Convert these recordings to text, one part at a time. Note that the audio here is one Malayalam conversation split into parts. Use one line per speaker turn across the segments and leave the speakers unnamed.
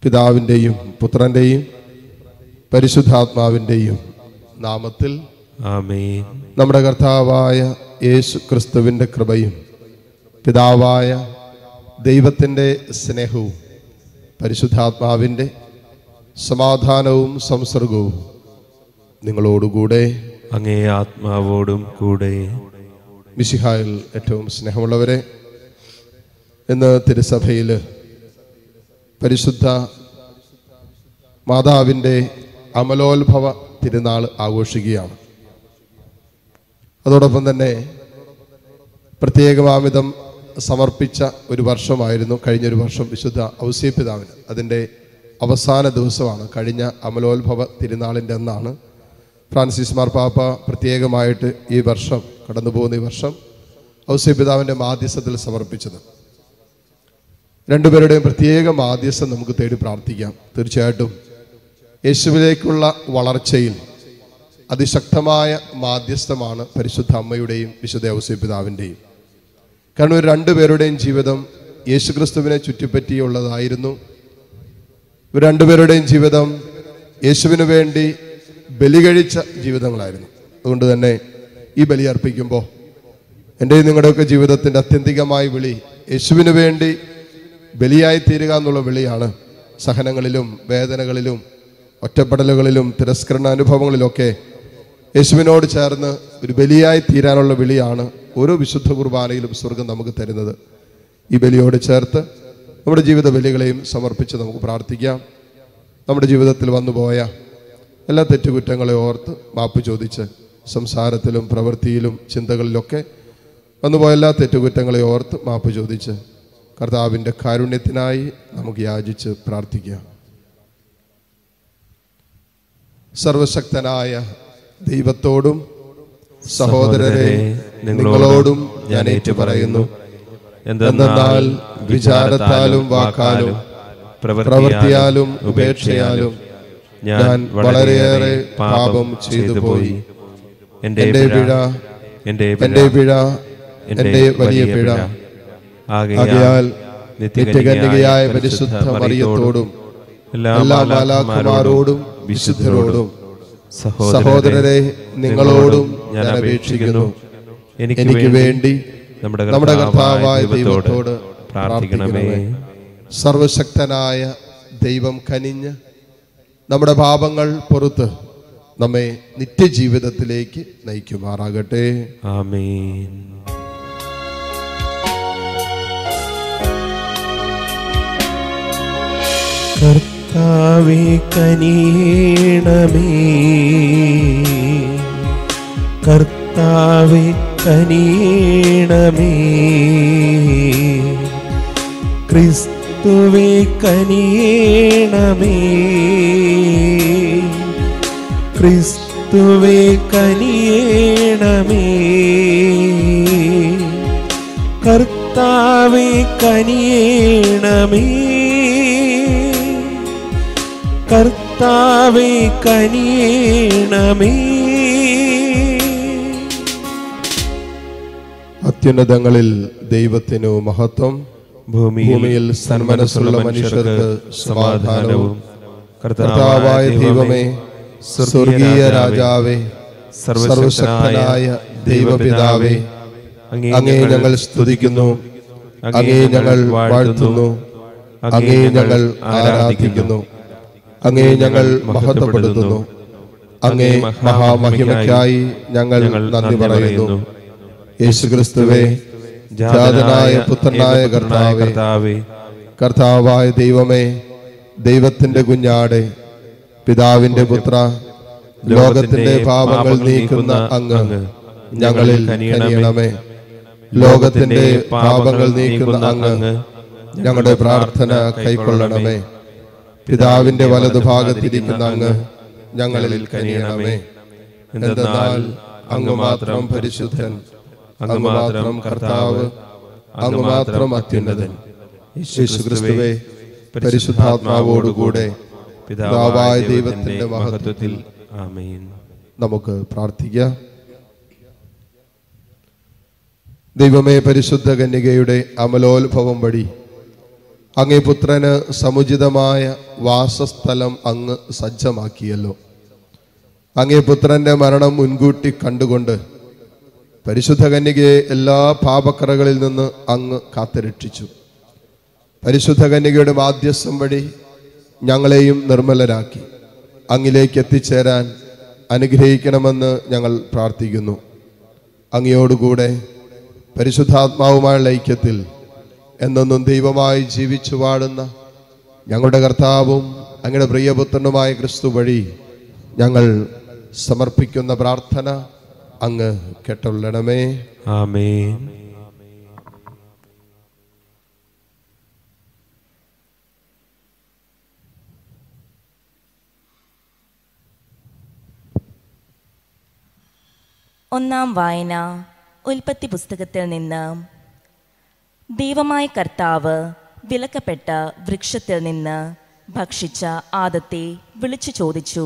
പിതാവിൻ്റെയും പുത്രൻ്റെയും പരിശുദ്ധാത്മാവിൻ്റെയും നാമത്തിൽ
ആമേൻ
നമ്മുടെ കർത്താവായ യേശു ക്രിസ്തുവിൻ്റെ കൃപയും പിതാവായ ദൈവത്തിൻ്റെ സ്നേഹവും പരിശുദ്ധാത്മാവിൻ്റെ സമാധാനവും സംസർഗവും നിങ്ങളോടുകൂടെ
അങ്ങേ ആത്മാവോടും കൂടെ
മിശിഹായിൽ ഏറ്റവും സ്നേഹമുള്ളവരെ ഇന്ന് തിരുസഭയിൽ പരിശുദ്ധ മാതാവിൻ്റെ അമലോത്ഭവ തിരുനാൾ ആഘോഷിക്കുകയാണ് അതോടൊപ്പം തന്നെ പ്രത്യേകമാവിധം സമർപ്പിച്ച ഒരു വർഷമായിരുന്നു കഴിഞ്ഞൊരു വർഷം വിശുദ്ധ ഔസ്യപിതാവിന് അതിൻ്റെ അവസാന ദിവസമാണ് കഴിഞ്ഞ അമലോത്ഭവ തിരുനാളിൻ്റെ അന്നാണ് ഫ്രാൻസിസ് മാർപ്പാപ്പ പ്രത്യേകമായിട്ട് ഈ വർഷം കടന്നു പോകുന്ന ഈ വർഷം ഔസ്യപിതാവിൻ്റെ മാധ്യസ്ഥത്തിൽ സമർപ്പിച്ചത് രണ്ടുപേരുടെയും പ്രത്യേക മാധ്യസ്ഥം നമുക്ക് തേടി പ്രാർത്ഥിക്കാം തീർച്ചയായിട്ടും യേശുവിലേക്കുള്ള വളർച്ചയിൽ അതിശക്തമായ മാധ്യസ്ഥമാണ് പരിശുദ്ധ അമ്മയുടെയും വിശുദ്ധ ഔസ്യപിതാവിൻ്റെയും കാരണം ഇവർ രണ്ടുപേരുടെയും ജീവിതം യേശുക്രിസ്തുവിനെ ചുറ്റിപ്പറ്റിയുള്ളതായിരുന്നു ഇവർ രണ്ടുപേരുടെയും ജീവിതം യേശുവിന് വേണ്ടി ബലി കഴിച്ച ജീവിതങ്ങളായിരുന്നു അതുകൊണ്ട് തന്നെ ഈ ബലി അർപ്പിക്കുമ്പോൾ എൻ്റെയും നിങ്ങളുടെയൊക്കെ ജീവിതത്തിൻ്റെ അത്യന്തികമായ വിളി യേശുവിന് വേണ്ടി ബലിയായി തീരുക എന്നുള്ള വിളിയാണ് സഹനങ്ങളിലും വേദനകളിലും ഒറ്റപ്പെടലുകളിലും തിരസ്കരണ അനുഭവങ്ങളിലൊക്കെ യേശുവിനോട് ചേർന്ന് ഒരു ബലിയായി തീരാനുള്ള വിളിയാണ് ഓരോ വിശുദ്ധ കുർബാനയിലും സ്വർഗം നമുക്ക് തരുന്നത് ഈ ബലിയോട് ചേർത്ത് നമ്മുടെ ജീവിത ബലികളെയും സമർപ്പിച്ച് നമുക്ക് പ്രാർത്ഥിക്കാം നമ്മുടെ ജീവിതത്തിൽ വന്നുപോയ എല്ലാ തെറ്റുകുറ്റങ്ങളെ ഓർത്ത് മാപ്പ് ചോദിച്ച് സംസാരത്തിലും പ്രവൃത്തിയിലും ചിന്തകളിലൊക്കെ വന്നുപോയ എല്ലാ തെറ്റുകുറ്റങ്ങളെ ഓർത്ത് മാപ്പ് ചോദിച്ച് കർത്താവിൻ്റെ കാരുണ്യത്തിനായി നമുക്ക് യാചിച്ച് പ്രാർത്ഥിക്കാം സർവശക്തനായ ദൈവത്തോടും സഹോദരരെ നിങ്ങളോടും ഞാൻ ഏറ്റു പറയുന്നു എന്തെന്നാൽ വിചാരത്താലും വാക്കാലും പ്രവൃത്തിയാലും ഉപേക്ഷയാലും ഞാൻ വളരെയേറെ പാപം ചെയ്തു പോയി
എൻ്റെ
എൻ്റെ പിഴ
എൻ്റെ
എൻ്റെ പിഴ എൻ്റെ വലിയ പിഴ ആകയാൽ നിത്യകന്യകയായ പരിശുദ്ധ മറിയത്തോടും
എല്ലാ
എല്ലാ മാലാഖമാരോടും വിശുദ്ധരോടും
സഹോദരരെ
സഹോദരരെ നിങ്ങളോടും ഞാൻ അപേക്ഷിക്കുന്നു എനിക്ക് വേണ്ടി
നമ്മുടെ
നമ്മുടെ കർത്താവായ
കർത്താവായ
ദൈവത്തോട്
ദൈവത്തോട് പ്രാർത്ഥിക്കണമേ
സർവശക്തനായ ദൈവം കനിഞ്ഞ് നമ്മുടെ പാപങ്ങൾ പുറത്ത് നമ്മെ നിത്യജീവിതത്തിലേക്ക് നയിക്കുമാറാകട്ടെ
ആമേൻ
കർത്താവേ കനിയണമേ കർത്താവേ കനിയണമേ ക്രിസ്തുവേ കനിയണമേ ക്രിസ്തുവേ കനിയണമേ കർത്താവേ കനിയണമേ കർത്താവേ കനിയണമേ
അത്യുന്നതങ്ങളിൽ ദൈവത്തിനു മഹത്വം
ഭൂമിയിൽ
ഭൂമിയിൽ സന്മനസ്സുള്ള മനുഷ്യർക്ക് സമാധാനവും
കർത്താവായ ദൈവമേ
സ്വർഗീയ രാജാവേ സർവശക്തനായ ദൈവപിതാവേ അങ്ങേ ഞങ്ങൾ സ്തുതിക്കുന്നു അങ്ങേ ഞങ്ങൾ വാഴ്ത്തുന്നു അങ്ങേ ഞങ്ങൾ ആരാധിക്കുന്നു അങ്ങേ ഞങ്ങൾ മഹത്വപ്പെടുത്തുന്നു അങ്ങേ മഹാമഹിമയ്ക്കായി ഞങ്ങൾ നന്ദി പറയുന്നു യേശുക്രിസ്തുവേ ജാതനായ പുത്രനായ കർത്താവേ
കർത്താവേ
കർത്താവായ ദൈവമേ ദൈവത്തിന്റെ കുഞ്ഞാടെ പിതാവിന്റെ പുത്ര ലോകത്തിന്റെ പാപങ്ങൾ നീക്കുന്ന അങ്ങ് ഞങ്ങളിൽ കനിയണമേ ലോകത്തിന്റെ പാപങ്ങൾ നീക്കുന്ന അങ്ങ് ഞങ്ങളുടെ പ്രാർത്ഥന കൈക്കൊള്ളണമേ പിതാവിന്റെ വലതുഭാഗത്തിരിക്കുന്ന അങ്ങ് ഞങ്ങളിൽ കനിയണമേ എന്തെന്നാൽ അങ്ങ് മാത്രം പരിശുദ്ധൻ അങ്ങ് മാത്രം കർത്താവ് അങ്ങ് മാത്രം അത്യുന്നതൻ യേശുക്രിസ്തുവേ പരിശുദ്ധാത്മാവോടുകൂടെ പിതാവായ ദൈവത്തിന്റെ മഹത്വത്തിൽ
ആമേൻ
നമുക്ക് പ്രാർത്ഥിക്കാം ദൈവമേ പരിശുദ്ധ കന്യകയുടെ അമലോത്ഭവം വഴി അങ്ങേ പുത്രന് സമുചിതമായ വാസസ്ഥലം അങ്ങ് സജ്ജമാക്കിയല്ലോ അങ്ങേ പുത്രന്റെ മരണം മുൻകൂട്ടി കണ്ടുകൊണ്ട് പരിശുദ്ധ കന്യകയെ എല്ലാ പാപക്കറകളിൽ നിന്ന് അങ്ങ് കാത്തുരക്ഷിച്ചു പരിശുദ്ധ കന്യകയുടെ മാധ്യസ്ഥം വഴി ഞങ്ങളെയും നിർമ്മലരാക്കി അങ്ങിലേക്ക് എത്തിച്ചേരാൻ അനുഗ്രഹിക്കണമെന്ന് ഞങ്ങൾ പ്രാർത്ഥിക്കുന്നു അങ്ങയോടുകൂടെ പരിശുദ്ധാത്മാവുമായുള്ള ഐക്യത്തിൽ എന്നെന്നും ദൈവമായി ജീവിച്ചു വാഴുന്ന ഞങ്ങളുടെ കർത്താവും അങ്ങയുടെ പ്രിയപുത്രനുമായ ക്രിസ്തു വഴി ഞങ്ങൾ സമർപ്പിക്കുന്ന പ്രാർത്ഥന അങ്ങ് കേട്ടുള്ളണമേ
ആമേൻ
ഒന്നാം വായന ഉൽപ്പത്തി പുസ്തകത്തിൽ നിന്ന് ദൈവമായ കർത്താവ് വിലക്കപ്പെട്ട വൃക്ഷത്തിൽ നിന്ന് ഭക്ഷിച്ച ആദത്തെ വിളിച്ചു ചോദിച്ചു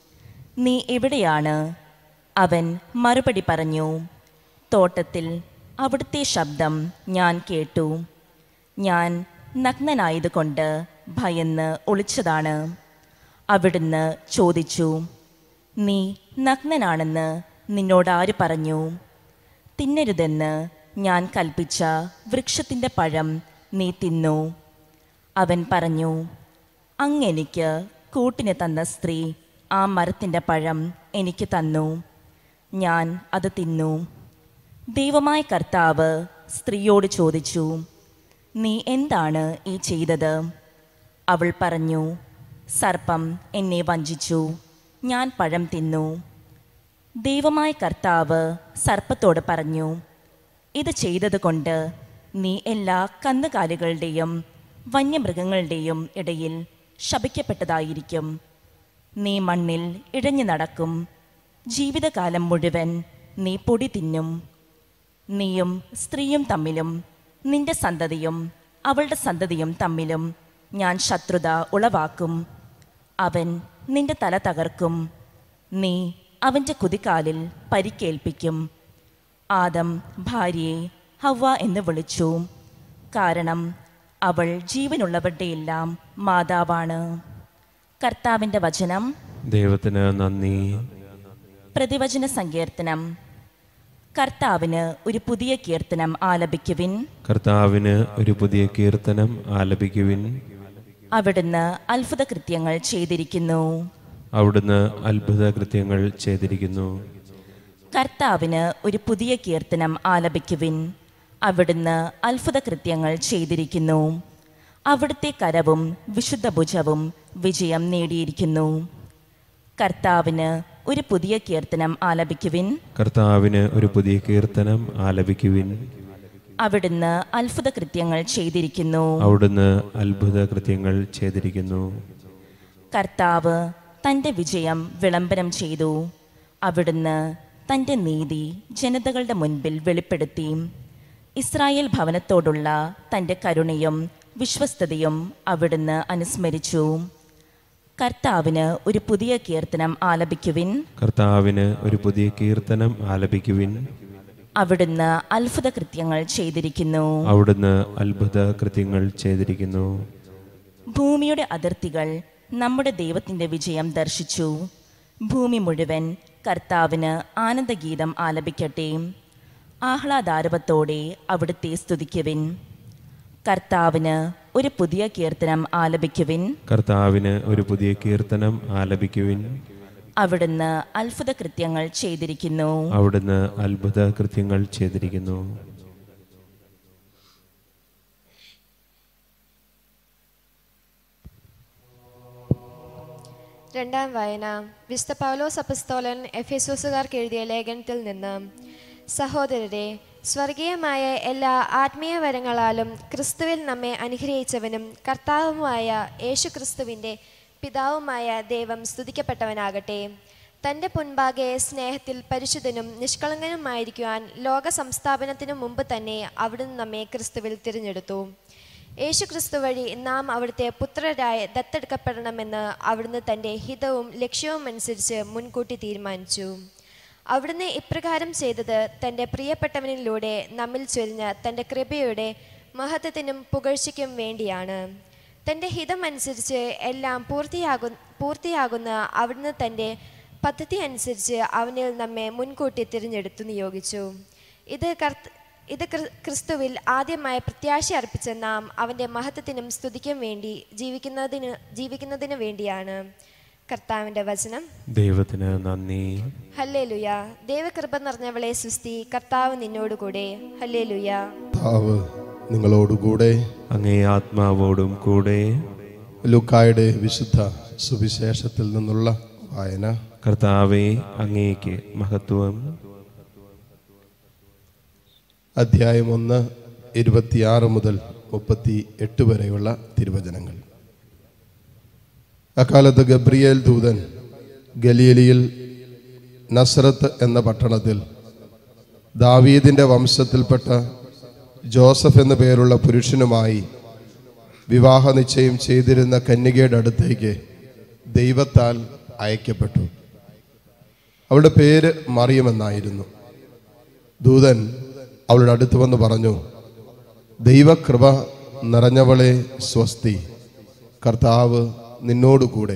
നീ എവിടെയാണ് അവൻ മറുപടി പറഞ്ഞു തോട്ടത്തിൽ അവിടുത്തെ ശബ്ദം ഞാൻ കേട്ടു ഞാൻ നഗ്നനായതുകൊണ്ട് ഭയന്ന് ഒളിച്ചതാണ് അവിടുന്ന് ചോദിച്ചു നീ നഗ്നനാണെന്ന് നിന്നോടാര് പറഞ്ഞു തിന്നരുതെന്ന് ഞാൻ കൽപ്പിച്ച വൃക്ഷത്തിൻ്റെ പഴം നീ തിന്നു അവൻ പറഞ്ഞു അങ്ങെനിക്ക് കൂട്ടിന് തന്ന സ്ത്രീ ആ മരത്തിൻ്റെ പഴം എനിക്ക് തന്നു ഞാൻ അത് തിന്നു ദൈവമായ കർത്താവ് സ്ത്രീയോട് ചോദിച്ചു നീ എന്താണ് ഈ ചെയ്തത് അവൾ പറഞ്ഞു സർപ്പം എന്നെ വഞ്ചിച്ചു ഞാൻ പഴം തിന്നു ദൈവമായ കർത്താവ് സർപ്പത്തോട് പറഞ്ഞു ഇത് ചെയ്തതുകൊണ്ട് നീ എല്ലാ കന്നുകാലികളുടെയും വന്യമൃഗങ്ങളുടെയും ഇടയിൽ ശപിക്കപ്പെട്ടതായിരിക്കും നീ മണ്ണിൽ ഇഴഞ്ഞു നടക്കും ജീവിതകാലം മുഴുവൻ നീ പൊടി തിന്നും നീയും സ്ത്രീയും തമ്മിലും നിന്റെ സന്തതിയും അവളുടെ സന്തതിയും തമ്മിലും ഞാൻ ശത്രുത ഉളവാക്കും അവൻ നിന്റെ തല തകർക്കും നീ അവൻ്റെ കുതികാലിൽ പരിക്കേൽപ്പിക്കും ആദം ഭാര്യയെ ഹവ്വ എന്ന് വിളിച്ചു കാരണം അവൾ ജീവനുള്ളവരുടെയെല്ലാം മാതാവാണ് കർത്താവിൻ്റെ വചനം
ദൈവത്തിന് നന്ദി
പ്രതിവചന സങ്കീർത്തനം കർത്താവിന് ഒരു പുതിയ കീർത്തനം ആലപിക്കുവിൻ
കർത്താവിന് ഒരു പുതിയ കീർത്തനം ആലപിക്കുവിൻ
അവിടുന്ന് അത്ഭുത കൃത്യങ്ങൾ ചെയ്തിരിക്കുന്നു
അവിടുന്ന് അത്ഭുത കൃത്യങ്ങൾ ചെയ്തിരിക്കുന്നു
കർത്താവിന് ഒരു പുതിയ കീർത്തനം ആലപിക്കുവിൻ അവിടുന്ന് അത്ഭുത കൃത്യങ്ങൾ ചെയ്തിരിക്കുന്നു അവിടുത്തെ കരവും വിശുദ്ധ ഭുജവും വിജയം നേടിയിരിക്കുന്നു കർത്താവിന് ഒരു പുതിയ കീർത്തനം ആലപിക്കുവിൻ
കർത്താവിന് ഒരു പുതിയ കീർത്തനം ആലപിക്കുവിൻ
അവിടുന്ന് അത്ഭുത കൃത്യങ്ങൾ ചെയ്തിരിക്കുന്നു
അവിടുന്ന് അത്ഭുത കൃത്യങ്ങൾ ചെയ്തിരിക്കുന്നു
കർത്താവ് തൻ്റെ വിജയം വിളംബരം ചെയ്തു അവിടുന്ന് തൻ്റെ നീതി ജനതകളുടെ മുൻപിൽ വെളിപ്പെടുത്തി ഇസ്രായേൽ ഭവനത്തോടുള്ള തൻ്റെ കരുണയും വിശ്വസ്തതയും അവിടുന്ന് അനുസ്മരിച്ചു കർത്താവിന് ഒരു പുതിയ കീർത്തനം ആലപിക്കുവിൻ
കർത്താവിന് ഒരു പുതിയ കീർത്തനം ആലപിക്കുവിൻ
അവിടുന്ന് അത്ഭുത കൃത്യങ്ങൾ ചെയ്തിരിക്കുന്നു
അവിടുന്ന് അത്ഭുത കൃത്യങ്ങൾ ചെയ്തിരിക്കുന്നു
ഭൂമിയുടെ അതിർത്തികൾ നമ്മുടെ ദൈവത്തിൻ്റെ വിജയം ദർശിച്ചു ഭൂമി മുഴുവൻ കർത്താവിന് ആനന്ദഗീതം ആലപിക്കട്ടെ ആഹ്ലാദാരവത്തോടെ അവിടുത്തെ സ്തുതിക്കുവിൻ കർത്താവിന് ഒരു പുതിയ കീർത്തനം ആലപിക്കുവിൻ
കർത്താവിന് ഒരു പുതിയ കീർത്തനം ആലപിക്കുവിൻ
അവിടുന്ന് അത്ഭുത കൃത്യങ്ങൾ ചെയ്തിരിക്കുന്നു
അവിടുന്ന് അത്ഭുത കൃത്യങ്ങൾ ചെയ്തിരിക്കുന്നു
രണ്ടാം വായന വിശുദ്ധ പൗലോസ് അപ്പസ്തോലൻ എഫേസോസുകാർക്ക് എഴുതിയ ലേഖനത്തിൽ നിന്ന് സഹോദരരെ സ്വർഗീയമായ എല്ലാ ആത്മീയ വരങ്ങളാലും ക്രിസ്തുവിൽ നമ്മെ അനുഗ്രഹിച്ചവനും കർത്താവുമായ യേശു ക്രിസ്തുവിൻ്റെ പിതാവുമായ ദൈവം സ്തുതിക്കപ്പെട്ടവനാകട്ടെ തൻ്റെ മുൻപാകെ സ്നേഹത്തിൽ പരിശുദ്ധനും നിഷ്കളങ്കനുമായിരിക്കുവാൻ ലോക സംസ്ഥാപനത്തിനു മുമ്പ് തന്നെ അവിടുന്ന് നമ്മെ ക്രിസ്തുവിൽ തിരഞ്ഞെടുത്തു യേശു ക്രിസ്തു വഴി നാം അവിടുത്തെ പുത്രരായി ദത്തെടുക്കപ്പെടണമെന്ന് അവിടുന്ന് തൻ്റെ ഹിതവും ലക്ഷ്യവും അനുസരിച്ച് മുൻകൂട്ടി തീരുമാനിച്ചു അവിടുന്ന് ഇപ്രകാരം ചെയ്തത് തൻ്റെ പ്രിയപ്പെട്ടവനിലൂടെ നമ്മിൽ ചൊരിഞ്ഞ തൻ്റെ കൃപയുടെ മഹത്വത്തിനും പുകഴ്ചയ്ക്കും വേണ്ടിയാണ് തൻ്റെ ഹിതമനുസരിച്ച് എല്ലാം പൂർത്തിയാകു പൂർത്തിയാകുന്ന അവിടുന്ന് തൻ്റെ പദ്ധതി അനുസരിച്ച് അവനിൽ നമ്മെ മുൻകൂട്ടി തിരഞ്ഞെടുത്തു നിയോഗിച്ചു ഇത് കർത്ത ഇത് ക്രി- ക്രിസ്തുവിൽ ആദ്യമായി പ്രത്യാശ അർപ്പിച്ച നാം അവൻ്റെ മഹത്വത്തിനും സ്തുതിക്കും വേണ്ടി ജീവിക്കുന്നതിന് ജീവിക്കുന്നതിന് വേണ്ടിയാണ് കർത്താവിൻ്റെ വചനം
ദൈവത്തിന് നന്ദി
ഹല്ലേലുയ ദൈവകൃപ നിറഞ്ഞവളെ സുസ്തി കർത്താവ് നിന്നോടുകൂടെ ഹല്ലേലുയ
കർത്താവ് നിങ്ങളോടുകൂടെ
അങ്ങേ ആത്മാവോടും കൂടെ
ലുക്കായുടെ വിശുദ്ധ സുവിശേഷത്തിൽ നിന്നുള്ള വായന
കർത്താവെ അങ്ങേക്ക് മഹത്വം
അധ്യായം ഒന്ന് ഇരുപത്തിയാറ് മുതൽ മുപ്പത്തി എട്ട് വരെയുള്ള തിരുവചനങ്ങൾ അക്കാലത്ത് ഗബ്രിയേൽ ദൂതൻ ഗലീലിയിൽ നസ്രത്ത് എന്ന പട്ടണത്തിൽ ദാവീദിന്റെ വംശത്തിൽപ്പെട്ട ജോസഫ് എന്ന പേരുള്ള പുരുഷനുമായി വിവാഹ നിശ്ചയം ചെയ്തിരുന്ന കന്യകയുടെ അടുത്തേക്ക് ദൈവത്താൽ അയക്കപ്പെട്ടു അവളുടെ പേര് മറിയമെന്നായിരുന്നു ദൂതൻ അവളുടെ അടുത്ത് വന്ന് പറഞ്ഞു ദൈവകൃപ നിറഞ്ഞവളെ സ്വസ്തി കർത്താവ് നിന്നോടുകൂടെ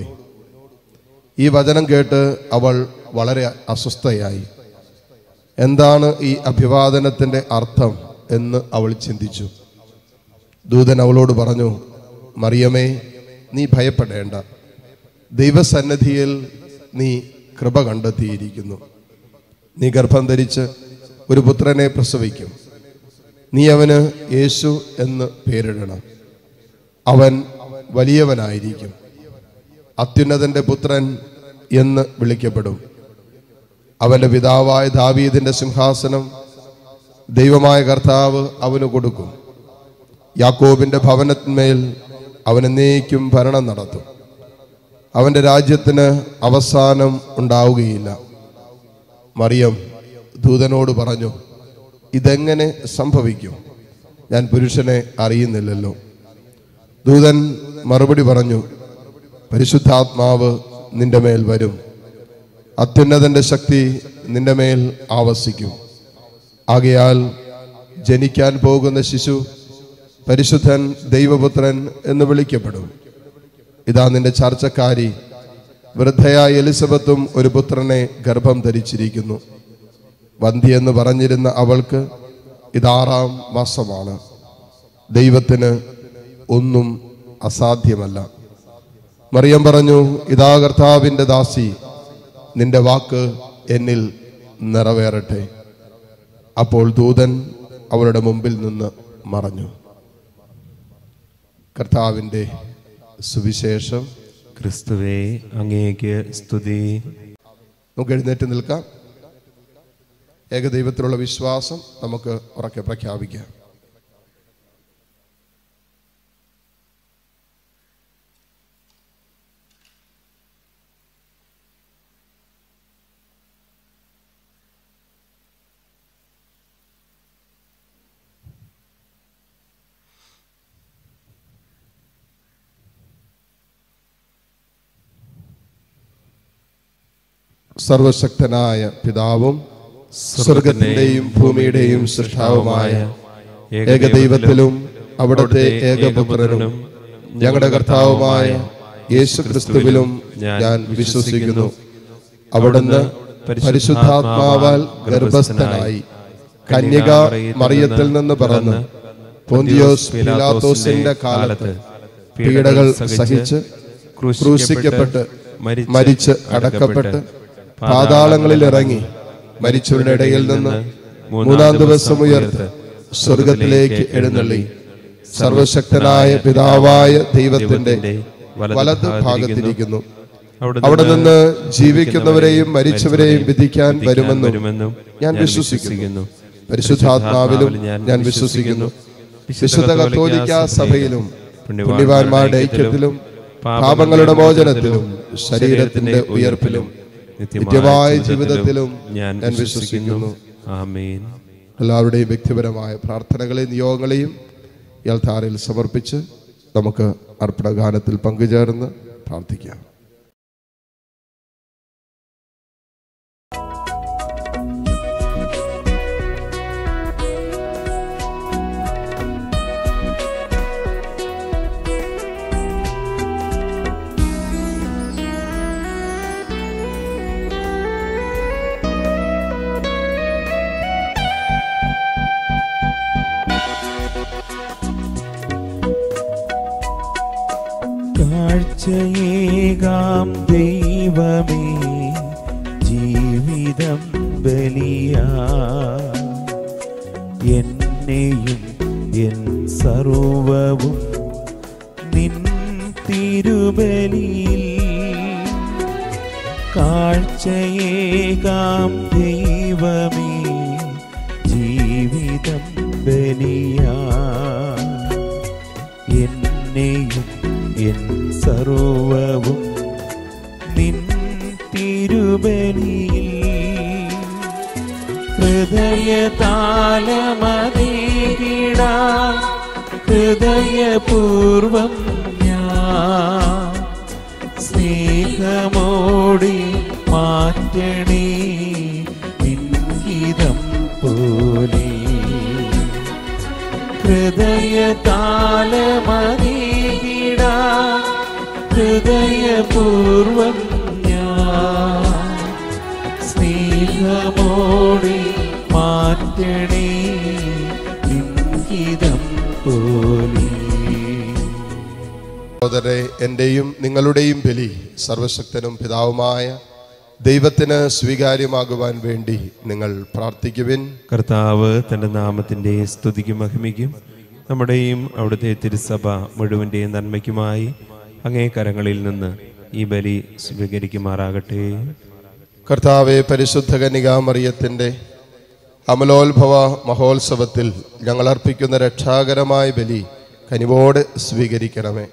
ഈ വചനം കേട്ട് അവൾ വളരെ അസ്വസ്ഥയായി എന്താണ് ഈ അഭിവാദനത്തിൻ്റെ അർത്ഥം എന്ന് അവൾ ചിന്തിച്ചു ദൂതൻ അവളോട് പറഞ്ഞു മറിയമേ നീ ഭയപ്പെടേണ്ട ദൈവസന്നിധിയിൽ നീ കൃപ കണ്ടെത്തിയിരിക്കുന്നു നീ ഗർഭം ധരിച്ച് ഒരു പുത്രനെ പ്രസവിക്കും നീ അവന് യേശു എന്ന് പേരിടണം അവൻ വലിയവനായിരിക്കും അത്യുന്നതന്റെ പുത്രൻ എന്ന് വിളിക്കപ്പെടും അവന്റെ പിതാവായ ദാവീദിന്റെ സിംഹാസനം ദൈവമായ കർത്താവ് അവന് കൊടുക്കും യാക്കോബിന്റെ ഭവനത്തിന്മേൽ അവൻ എന്നേക്കും ഭരണം നടത്തും അവന്റെ രാജ്യത്തിന് അവസാനം ഉണ്ടാവുകയില്ല മറിയം ദൂതനോട് പറഞ്ഞു ഇതെങ്ങനെ സംഭവിക്കും ഞാൻ പുരുഷനെ അറിയുന്നില്ലല്ലോ ദൂതൻ മറുപടി പറഞ്ഞു പരിശുദ്ധാത്മാവ് നിന്റെ മേൽ വരും അത്യുന്നതന്റെ ശക്തി നിന്റെ മേൽ ആവസിക്കും ആകയാൽ ജനിക്കാൻ പോകുന്ന ശിശു പരിശുദ്ധൻ ദൈവപുത്രൻ എന്ന് വിളിക്കപ്പെടും ഇതാ നിന്റെ ചർച്ചക്കാരി വൃദ്ധയായ എലിസബത്തും ഒരു പുത്രനെ ഗർഭം ധരിച്ചിരിക്കുന്നു വന്ധ്യ എന്ന് പറഞ്ഞിരുന്ന അവൾക്ക് ഇതാറാം മാസമാണ് ദൈവത്തിന് ഒന്നും അസാധ്യമല്ല മറിയം പറഞ്ഞു ഇതാ കർത്താവിൻ്റെ ദാസി നിന്റെ വാക്ക് എന്നിൽ നിറവേറട്ടെ അപ്പോൾ ദൂതൻ അവളുടെ മുമ്പിൽ നിന്ന് മറഞ്ഞു കർത്താവിൻ്റെ സുവിശേഷം
ക്രിസ്തുവേ അങ്ങേക്ക് സ്തുതി
നമുക്ക് എഴുന്നേറ്റ് നിൽക്കാം ഏകദൈവത്തിലുള്ള വിശ്വാസം നമുക്ക് ഉറക്കെ പ്രഖ്യാപിക്കാം സർവശക്തനായ പിതാവും സ്വർഗത്തിന്റെയും ഭൂമിയുടെയും സൃഷ്ടാവുമായ ഏകദൈവത്തിലും അവിടുത്തെ ഏകപുത്രനും ഞങ്ങളുടെ കർത്താവുമായ യേശു ക്രിസ്തുവിലും ഞാൻ വിശ്വസിക്കുന്നു അവിടുന്ന് പരിശുദ്ധാത്മാവാൽ ഗർഭസ്ഥനായി കന്യക മറിയത്തിൽ നിന്ന് പറന്ന് പോന്തിയോസ് പിലാത്തോസിന്റെ കാലത്ത് പീഡകൾ സഹിച്ച് ക്രൂശിക്കപ്പെട്ട് മരിച്ച് അടക്കപ്പെട്ട് പാതാളങ്ങളിൽ ഇറങ്ങി മരിച്ചവരുടെ ഇടയിൽ നിന്ന് മൂന്നാം ദിവസം ഉയർത്ത് സ്വർഗത്തിലേക്ക് എഴുന്നള്ളി സർവശക്തനായ പിതാവായ ദൈവത്തിന്റെ വലത് ഭാഗത്തിരിക്കുന്നു അവിടെ നിന്ന് ജീവിക്കുന്നവരെയും മരിച്ചവരെയും വിധിക്കാൻ വരുമെന്നും ഞാൻ വിശ്വസിക്കുന്നു പരിശുദ്ധാത്മാവിലും ഞാൻ വിശ്വസിക്കുന്നു വിശുദ്ധ കത്തോലിക്ക സഭയിലും പുണ്യവാന്മാരുടെ ഐക്യത്തിലും പാപങ്ങളുടെ മോചനത്തിലും ശരീരത്തിന്റെ ഉയർപ്പിലും നിത്യമായ ജീവിതത്തിലും ഞാൻ വിശ്വസിക്കുന്നു
ആമേൻ
എല്ലാവരുടെയും വ്യക്തിപരമായ പ്രാർത്ഥനകളെയും നിയോഗങ്ങളെയും ഇയാൾ താരയിൽ സമർപ്പിച്ച് നമുക്ക് അർപ്പണഗാനത്തിൽ പങ്കുചേർന്ന് പ്രാർത്ഥിക്കാം
കാഴ്ചയേകാം ദൈവമേ ജീവിതം ബലിയാ എന്നെയും എൻ സർവവും നിൻ തിരുബലിയിൽ കാഴ്ചയേകാം ദൈവമേ ജീവിതം ബലിയാ എന്നെയും എൻ സർവവും നിൻ തിരുബലിയിൽ ഹൃദയതാലമതീകിട ഹൃദയപൂർവം ഞാൻ സ്നേഹമോടി മാറ്റണേ നിൻഹിതം പോലെ ഹൃദയതാലമതീകിട ഹൃദയപൂർവം ഞാൻ സ്നേഹമോടി മാറ്റണേ ഇംഗിതം പോലെ
സഹോദരെ എൻ്റെയും നിങ്ങളുടെയും ബലി സർവശക്തനും പിതാവുമായ ദൈവത്തിന് സ്വീകാര്യമാകുവാൻ വേണ്ടി നിങ്ങൾ പ്രാർത്ഥിക്കുവിൻ
കർത്താവ് തൻ്റെ നാമത്തിൻ്റെ സ്തുതിക്കും മഹിമയ്ക്കും നമ്മുടെയും അവിടുത്തെ തിരുസഭ മുഴുവൻ്റെയും നന്മയ്ക്കുമായി അങ്ങേ കരങ്ങളിൽ നിന്ന് ഈ ബലി സ്വീകരിക്കുമാറാകട്ടെ
കർത്താവെ പരിശുദ്ധ കന്യകാമറിയത്തിൻ്റെ അമലോത്ഭവ മഹോത്സവത്തിൽ ഞങ്ങൾ അർപ്പിക്കുന്ന രക്ഷാകരമായ ബലി കനിവോട് സ്വീകരിക്കണമേ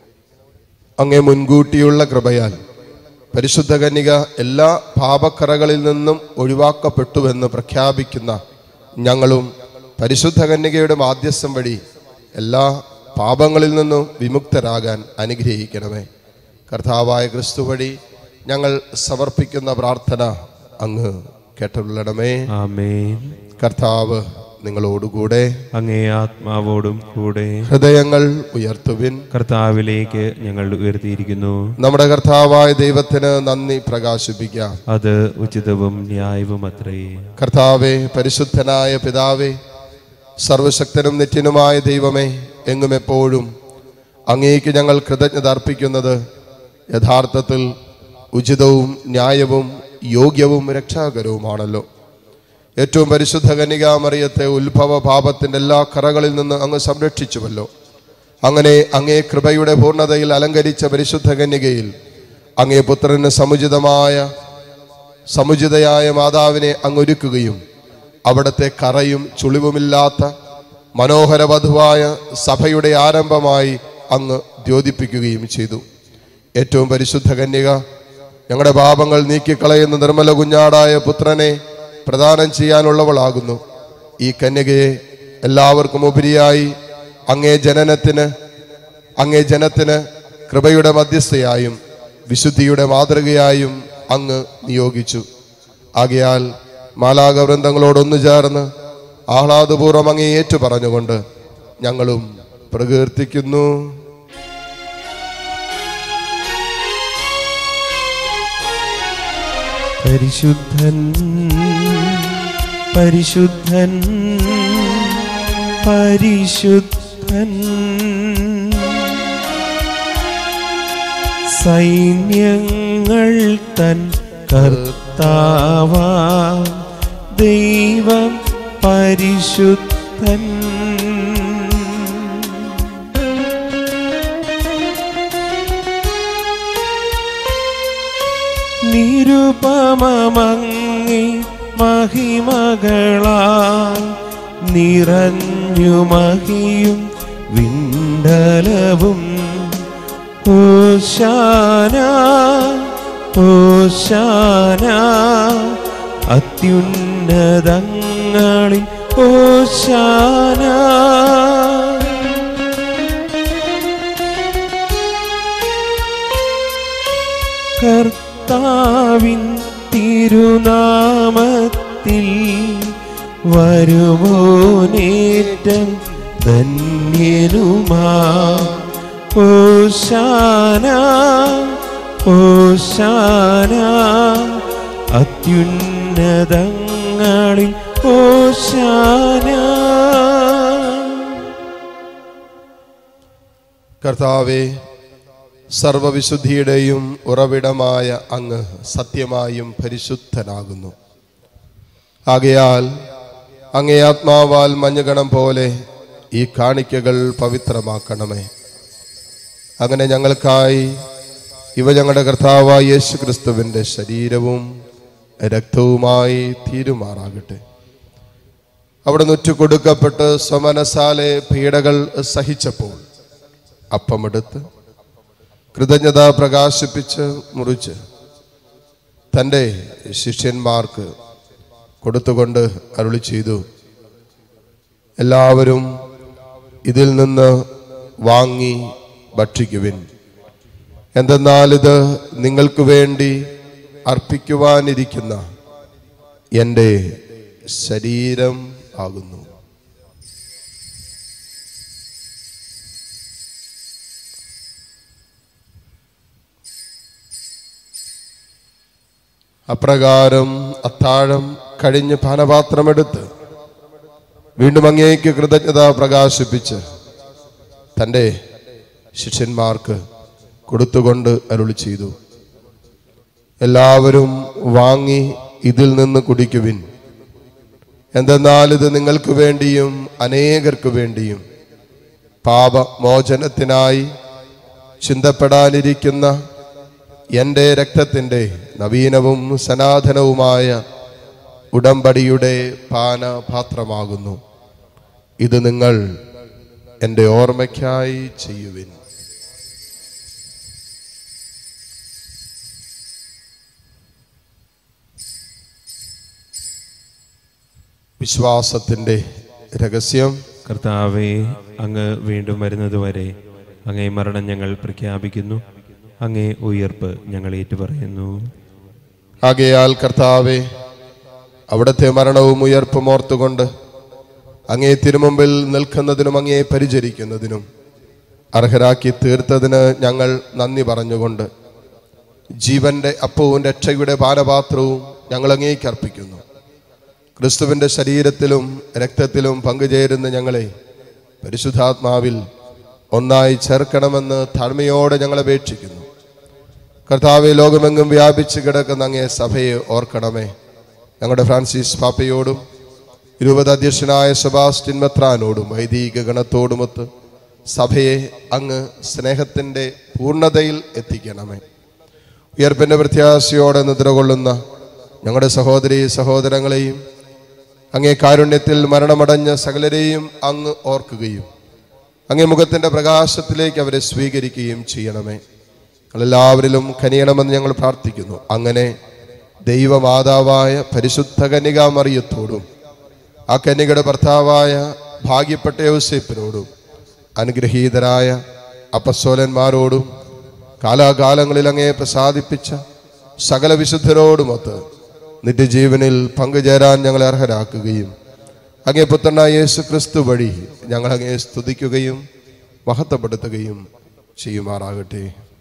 അങ്ങേ മുൻകൂട്ടിയുള്ള കൃപയാൽ പരിശുദ്ധ കന്യക എല്ലാ പാപക്കറകളിൽ നിന്നും ഒഴിവാക്കപ്പെട്ടുവെന്ന് പ്രഖ്യാപിക്കുന്ന ഞങ്ങളും പരിശുദ്ധ കന്യകയുടെ മാധ്യസ്ഥം വഴി എല്ലാ പാപങ്ങളിൽ നിന്നും വിമുക്തരാകാൻ അനുഗ്രഹിക്കണമേ കർത്താവായ ക്രിസ്തു വഴി ഞങ്ങൾ സമർപ്പിക്കുന്ന പ്രാർത്ഥന അങ്ങ് കേട്ടുള്ളണമേ
ആമേൻ
കർത്താവ് നിങ്ങളോടുകൂടെ
അങ്ങേ ആത്മാവോടും കൂടെ
ഹൃദയങ്ങൾ ഉയർത്തുവിൻ
കർത്താവിലേക്ക് ഞങ്ങൾ ഉയർത്തിയിരിക്കുന്നു
നമ്മുടെ കർത്താവായ ദൈവത്തിന് നന്ദി പ്രകാശിപ്പിക്കാം
അത് ഉചിതവും ന്യായവും അത്രേ
കർത്താവെ പരിശുദ്ധനായ പിതാവേ സർവശക്തനും നിത്യനുമായ ദൈവമേ എങ്ങും എപ്പോഴും അങ്ങേക്ക് ഞങ്ങൾ കൃതജ്ഞത അർപ്പിക്കുന്നത് യഥാർത്ഥത്തിൽ ഉചിതവും ന്യായവും യോഗ്യവും രക്ഷാകരവുമാണല്ലോ ഏറ്റവും പരിശുദ്ധ കന്യകാമറിയത്തെ ഉത്ഭവ പാപത്തിൻ്റെ എല്ലാ കറകളിൽ നിന്ന് അങ്ങ് സംരക്ഷിച്ചുവല്ലോ അങ്ങനെ അങ്ങേ കൃപയുടെ പൂർണ്ണതയിൽ അലങ്കരിച്ച പരിശുദ്ധ കന്യകയിൽ അങ്ങേ പുത്രന് സമുചിതമായ സമുചിതയായ മാതാവിനെ അങ്ങൊരുക്കുകയും അവിടുത്തെ കറയും ചുളിവുമില്ലാത്ത മനോഹര വധുവായ സഭയുടെ ആരംഭമായി അങ്ങ് ദ്യോതിപ്പിക്കുകയും ചെയ്തു ഏറ്റവും പരിശുദ്ധ കന്യക ഞങ്ങളുടെ പാപങ്ങൾ നീക്കിക്കളയുന്ന നിർമ്മല കുഞ്ഞാടായ പുത്രനെ പ്രദാനം ചെയ്യാനുള്ളവളാകുന്നു ഈ കന്യകയെ എല്ലാവർക്കും ഉപരിയായി അങ്ങേ ജനനത്തിന് അങ്ങേ ജനത്തിന് കൃപയുടെ മധ്യസ്ഥയായും വിശുദ്ധിയുടെ മാതൃകയായും അങ്ങ് നിയോഗിച്ചു ആകയാൽ മാലാകവൃന്ദങ്ങളോടൊന്നു ചേർന്ന് ആഹ്ലാദപൂർവ്വം അങ്ങേ ഏറ്റു പറഞ്ഞുകൊണ്ട് ഞങ്ങളും പ്രകീർത്തിക്കുന്നു
പരിശുദ്ധൻ പരിശുദ്ധൻ പരിശുദ്ധൻ സൈന്യങ്ങൾ തൻ കർത്താവ ദൈവം പരിശുദ്ധൻ നിരുപമങ്ങി മഹിമകളാൽ നിറഞ്ഞു മഹിയും വിണ്ടലവും ഓശാന ഓശാന അത്യുന്നതങ്ങളിൽ ഓശാന കർത്താവിൻ തിരുനാമത്തിൽ വരുമോനേറ്റം ധന്യനുമാ ഓശാന ഓശാന അത്യുന്നതങ്ങളിൽ ഓശാന
കർത്താവെ സർവവിശുദ്ധിയുടെയും ഉറവിടമായ അങ്ങ് സത്യമായും പരിശുദ്ധനാകുന്നു ആകയാൽ അങ്ങേ ആത്മാവാൽ മഞ്ഞുകണം പോലെ ഈ കാണിക്കകൾ പവിത്രമാക്കണമേ അങ്ങനെ ഞങ്ങൾക്കായി ഇവ ഞങ്ങളുടെ കർത്താവായ യേശു ക്രിസ്തുവിൻ്റെ ശരീരവും രക്തവുമായി തീരുമാറാകട്ടെ അവിടെ നുറ്റു കൊടുക്കപ്പെട്ട് സ്വമനസാലെ പീഡകൾ സഹിച്ചപ്പോൾ അപ്പമെടുത്ത് കൃതജ്ഞത പ്രകാശിപ്പിച്ച് മുറിച്ച് തൻ്റെ ശിഷ്യന്മാർക്ക് കൊടുത്തുകൊണ്ട് അരുളി ചെയ്തു എല്ലാവരും ഇതിൽ നിന്ന് വാങ്ങി ഭക്ഷിക്കുവിൻ എന്തെന്നാൽ ഇത് നിങ്ങൾക്ക് വേണ്ടി അർപ്പിക്കുവാനിരിക്കുന്ന എൻ്റെ ശരീരം ആകുന്നു അപ്രകാരം അത്താഴം കഴിഞ്ഞ് പാനപാത്രമെടുത്ത് വീണ്ടും അങ്ങേക്ക് കൃതജ്ഞത പ്രകാശിപ്പിച്ച് തൻ്റെ ശിഷ്യന്മാർക്ക് കൊടുത്തുകൊണ്ട് അരുളി ചെയ്തു എല്ലാവരും വാങ്ങി ഇതിൽ നിന്ന് കുടിക്കുവിൻ എന്തെന്നാൽ ഇത് നിങ്ങൾക്ക് വേണ്ടിയും അനേകർക്ക് വേണ്ടിയും പാപമോചനത്തിനായി ചിന്തപ്പെടാനിരിക്കുന്ന എൻ്റെ രക്തത്തിൻ്റെ നവീനവും സനാതനവുമായ ഉടമ്പടിയുടെ പാനപാത്രമാകുന്നു ഇത് നിങ്ങൾ എൻ്റെ ഓർമ്മയ്ക്കായി ചെയ്യുവിൻ വിശ്വാസത്തിൻ്റെ രഹസ്യം
കർത്താവെ അങ്ങ് വീണ്ടും വരുന്നതുവരെ അങ്ങേ മരണം ഞങ്ങൾ പ്രഖ്യാപിക്കുന്നു അങ്ങേ ഉയർപ്പ് ഞങ്ങൾ ഏറ്റുപറയുന്നു
ആകയാൽ കർത്താവെ അവിടുത്തെ മരണവും ഉയർപ്പും ഓർത്തുകൊണ്ട് അങ്ങേ തിരുമുമ്പിൽ നിൽക്കുന്നതിനും അങ്ങേ പരിചരിക്കുന്നതിനും അർഹരാക്കി തീർത്തതിന് ഞങ്ങൾ നന്ദി പറഞ്ഞുകൊണ്ട് ജീവന്റെ അപ്പവും രക്ഷയുടെ പാനപാത്രവും ഞങ്ങൾ അങ്ങേക്ക് അർപ്പിക്കുന്നു ക്രിസ്തുവിന്റെ ശരീരത്തിലും രക്തത്തിലും പങ്കുചേരുന്ന ഞങ്ങളെ പരിശുദ്ധാത്മാവിൽ ഒന്നായി ചേർക്കണമെന്ന് താഴ്മയോടെ ഞങ്ങൾ അപേക്ഷിക്കുന്നു കർത്താവെ ലോകമെങ്ങും വ്യാപിച്ച് കിടക്കുന്ന അങ്ങേ സഭയെ ഓർക്കണമേ ഞങ്ങളുടെ ഫ്രാൻസിസ് പാപ്പയോടും ഇരുപത് അധ്യക്ഷനായ സെബാസ്റ്റിൻ മെത്രാനോടും വൈദിക ഗണത്തോടുമൊത്ത് സഭയെ അങ്ങ് സ്നേഹത്തിൻ്റെ പൂർണ്ണതയിൽ എത്തിക്കണമേ ഉയർപ്പിൻ്റെ പ്രത്യാശയോടെ നിദ്രകൊള്ളുന്ന ഞങ്ങളുടെ സഹോദരി സഹോദരങ്ങളെയും അങ്ങേ കാരുണ്യത്തിൽ മരണമടഞ്ഞ സകലരെയും അങ്ങ് ഓർക്കുകയും അങ്ങേ മുഖത്തിൻ്റെ പ്രകാശത്തിലേക്ക് അവരെ സ്വീകരിക്കുകയും ചെയ്യണമേ ഞങ്ങളെല്ലാവരിലും കനിയണമെന്ന് ഞങ്ങൾ പ്രാർത്ഥിക്കുന്നു അങ്ങനെ ദൈവമാതാവായ പരിശുദ്ധ കന്യകാമറിയത്തോടും ആ കന്യകയുടെ ഭർത്താവായ ഭാഗ്യപ്പെട്ട യോസേപ്പിനോടും അനുഗ്രഹീതരായ അപ്പസ്വലന്മാരോടും കാലാകാലങ്ങളിൽ അങ്ങേ പ്രസാദിപ്പിച്ച സകല വിശുദ്ധരോടുമൊത്ത് നിത്യജീവനിൽ പങ്കുചേരാൻ ഞങ്ങളെ അർഹരാക്കുകയും അങ്ങേ പുത്രനായ യേശു ക്രിസ്തു വഴി ഞങ്ങൾ അങ്ങേ സ്തുതിക്കുകയും മഹത്വപ്പെടുത്തുകയും ചെയ്യുമാറാകട്ടെ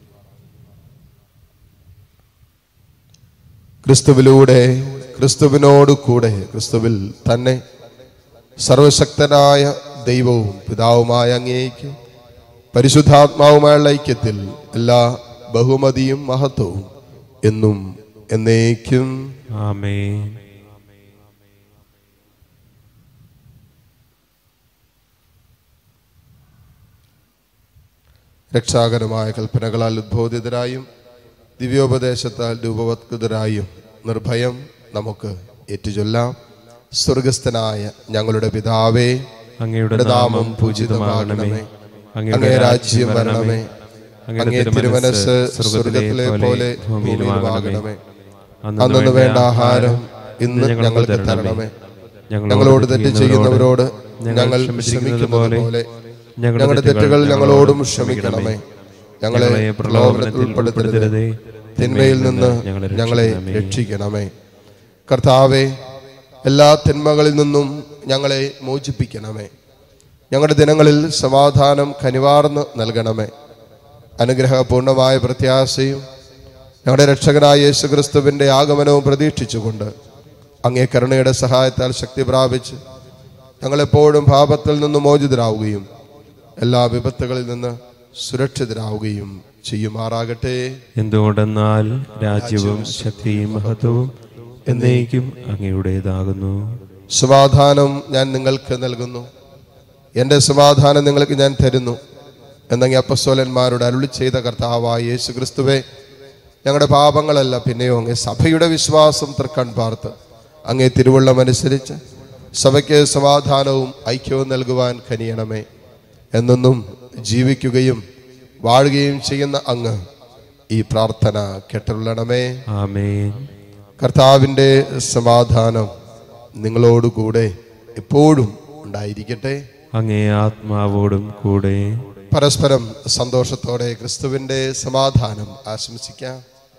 ക്രിസ്തുവിലൂടെ ക്രിസ്തുവിനോട് കൂടെ ക്രിസ്തുവിൽ തന്നെ സർവശക്തനായ ദൈവവും പിതാവുമായ അങ്ങേക്ക് പരിശുദ്ധാത്മാവുമായുള്ള ഐക്യത്തിൽ എല്ലാ ബഹുമതിയും മഹത്വവും എന്നും എന്നേക്കും
ആമേൻ
രക്ഷാകരമായ കൽപ്പനകളാൽ ഉദ്ബോധിതരായും ദിവ്യോപദേശത്താൽ രൂപവത്കൃതരായും നിർഭയം നമുക്ക് ഏറ്റുചൊല്ലാം സ്വർഗസ്ഥനായ ഞങ്ങളുടെ പിതാവേ
അങ്ങയുടെ
അങ്ങയുടെ
നാമം പൂജിതമാകണമേ
അങ്ങേ രാജ്യം വരണമേ അങ്ങേ തിരുമനസ് സ്വർഗത്തിലെ പോലെ ഭൂമിയിലുമാകണമേ അന്നു വേണ്ട ആഹാരം ഇന്ന് ഞങ്ങൾക്ക് തരണമേ ഞങ്ങളോട് തെറ്റ് ചെയ്യുന്നവരോട് ഞങ്ങൾ ക്ഷമിക്കുന്നത് പോലെ ഞങ്ങളുടെ തെറ്റുകൾ ഞങ്ങളോടും ക്ഷമിക്കണമേ ഞങ്ങളെ പ്രലോഭനത്തിൽ ഉൾപ്പെടുത്തരുതേ തിന്മയിൽ നിന്ന് ഞങ്ങളെ രക്ഷിക്കണമേ കർത്താവെ എല്ലാ തിന്മകളിൽ നിന്നും ഞങ്ങളെ മോചിപ്പിക്കണമേ ഞങ്ങളുടെ ദിനങ്ങളിൽ സമാധാനം കനിവാർന്ന് നൽകണമേ അനുഗ്രഹപൂർണമായ പ്രത്യാശയും ഞങ്ങളുടെ രക്ഷകനായ യേശു ക്രിസ്തുവിൻ്റെ ആഗമനവും പ്രതീക്ഷിച്ചുകൊണ്ട് അങ്ങേ കരുണയുടെ സഹായത്താൽ ശക്തി പ്രാപിച്ച് ഞങ്ങളെപ്പോഴും പാപത്തിൽ നിന്ന് മോചിതരാവുകയും എല്ലാ വിപത്തുകളിൽ നിന്ന് സുരക്ഷിതരാവുകയും ചെയ്യുമാറാകട്ടെ
എന്തുകൊണ്ടെന്നാൽ രാജ്യവും ശക്തിയും മഹത്വവും എന്നേക്കും അങ്ങയുടേതാകുന്നു
സമാധാനം ഞാൻ നിങ്ങൾക്ക് നൽകുന്നു എൻ്റെ സമാധാനം നിങ്ങൾക്ക് ഞാൻ തരുന്നു എന്നങ്ങി അപ്പസ്വലന്മാരോട് അരുളി ചെയ്ത കർത്താവായ യേശു ക്രിസ്തുവേ ഞങ്ങളുടെ പാപങ്ങളല്ല പിന്നെയോ അങ്ങേ സഭയുടെ വിശ്വാസം തൃക്കൺ പാർത്ത് അങ്ങേ തിരുവുള്ളമനുസരിച്ച് സഭയ്ക്ക് സമാധാനവും ഐക്യവും നൽകുവാൻ കനിയണമേ എന്നൊന്നും ജീവിക്കുകയും വാഴുകയും ചെയ്യുന്ന അങ്ങ് ഈ പ്രാർത്ഥന കെട്ടുള്ളണമേ
ആമേൻ
കർത്താവിൻ്റെ സമാധാനം നിങ്ങളോടുകൂടെ എപ്പോഴും ഉണ്ടായിരിക്കട്ടെ
അങ്ങേ ആത്മാവോടും കൂടെ
പരസ്പരം സന്തോഷത്തോടെ ക്രിസ്തുവിൻ്റെ സമാധാനം ആശംസിക്കാം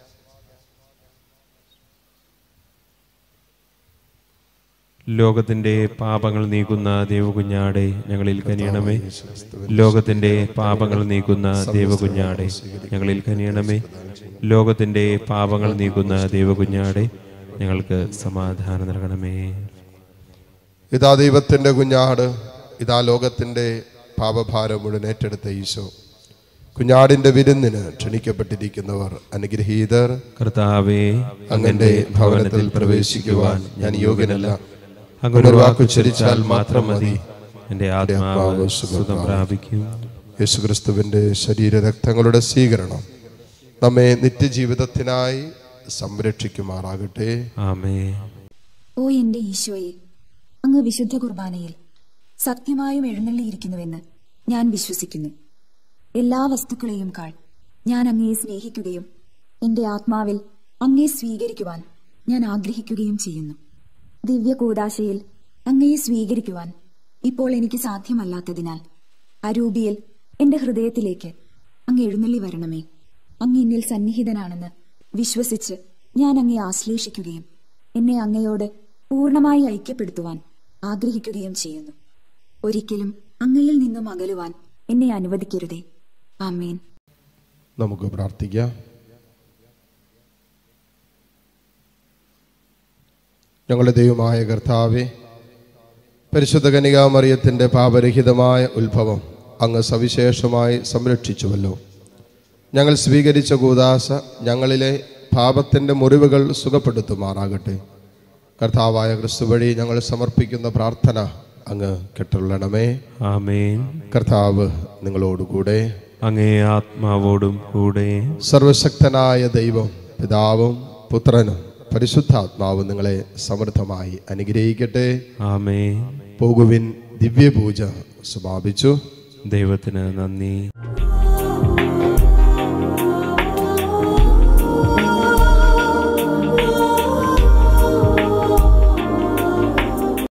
ലോകത്തിന്റെ പാപങ്ങൾ നീക്കുന്ന ദേവകുഞ്ഞാടെ ഞങ്ങളിൽ കനിയണമേ ലോകത്തിന്റെ പാപങ്ങൾ നീക്കുന്ന ദേവകുഞ്ഞാടെ ഞങ്ങളിൽ കനിയണമേ ലോകത്തിന്റെ പാപങ്ങൾ നീക്കുന്ന ദേവകുഞ്ഞാടെ ഞങ്ങൾക്ക് സമാധാനം നൽകണമേ
ഇതാ ദൈവത്തിൻ്റെ കുഞ്ഞാട് ഇതാ ലോകത്തിൻ്റെ പാപഭാരം മുഴുവൻ ഏറ്റെടുത്ത ഈശോ കുഞ്ഞാടിൻ്റെ വിരുന്നിന് ക്ഷണിക്കപ്പെട്ടിരിക്കുന്നവർ അനുഗ്രഹീതർ
കർത്താവേ
അങ്ങന്റെ ഭവനത്തിൽ പ്രവേശിക്കുവാൻ ഞാൻ യോഗ്യനല്ല
അങ്ങനെ ഒരു വാക്കുച്ചരിച്ചാൽ മാത്രം മതി എൻ്റെ ആത്മാവ് സുഖം പ്രാപിക്കും
യേശുക്രിസ്തുവിൻ്റെ ശരീരരക്തങ്ങളുടെ സ്വീകരണം നമ്മെ നിത്യജീവിതത്തിനായി സംരക്ഷിക്കുമാറാകട്ടെ
ആമേ
ഓ എന്റെ ഈശോയെ അങ്ങ് വിശുദ്ധ കുർബാനയിൽ സത്യമായും എഴുന്നള്ളിയിരിക്കുന്നുവെന്ന് ഞാൻ വിശ്വസിക്കുന്നു എല്ലാ വസ്തുക്കളെയും കാൾ ഞാൻ അങ്ങയെ സ്നേഹിക്കുകയും എന്റെ ആത്മാവിൽ അങ്ങയെ സ്വീകരിക്കുവാൻ ഞാൻ ആഗ്രഹിക്കുകയും ചെയ്യുന്നു ദിവ്യ കൂടാശയിൽ അങ്ങയെ സ്വീകരിക്കുവാൻ ഇപ്പോൾ എനിക്ക് സാധ്യമല്ലാത്തതിനാൽ അരൂപിയിൽ എന്റെ ഹൃദയത്തിലേക്ക് അങ്ങ് എഴുന്നള്ളി വരണമേ അങ്ങ് എന്നിൽ സന്നിഹിതനാണെന്ന് വിശ്വസിച്ച് ഞാൻ അങ്ങയെ ആശ്ലേഷിക്കുകയും എന്നെ അങ്ങയോട് പൂർണ്ണമായി ഐക്യപ്പെടുത്തുവാൻ ആഗ്രഹിക്കുകയും ചെയ്യുന്നു ഒരിക്കലും അങ്ങയിൽ നിന്നും അകലുവാൻ എന്നെ അനുവദിക്കരുതേ ആമേൻ
നമുക്ക് പ്രാർത്ഥിക്കാം ഞങ്ങളുടെ ദൈവമായ കർത്താവെ പരിശുദ്ധ കനികാമറിയത്തിൻ്റെ പാപരഹിതമായ ഉത്ഭവം അങ്ങ് സവിശേഷമായി സംരക്ഷിച്ചുവല്ലോ ഞങ്ങൾ സ്വീകരിച്ച കൂദാശ ഞങ്ങളിലെ പാപത്തിൻ്റെ മുറിവുകൾ സുഖപ്പെടുത്തുമാറാകട്ടെ കർത്താവായ ക്രിസ്തു വഴി ഞങ്ങൾ സമർപ്പിക്കുന്ന പ്രാർത്ഥന അങ്ങ് കെട്ടുള്ളണമേ
ആമേൻ
കർത്താവ് നിങ്ങളോടുകൂടെ
അങ്ങേ ആത്മാവോടും കൂടെ
സർവശക്തനായ ദൈവം പിതാവും പുത്രനും പരിശുദ്ധാത്മാവും നിങ്ങളെ സമൃദ്ധമായി അനുഗ്രഹിക്കട്ടെ
ആമേൻ
പോകുവിൻ ദിവ്യപൂജ സമാപിച്ചു
ദൈവത്തിന് നന്ദി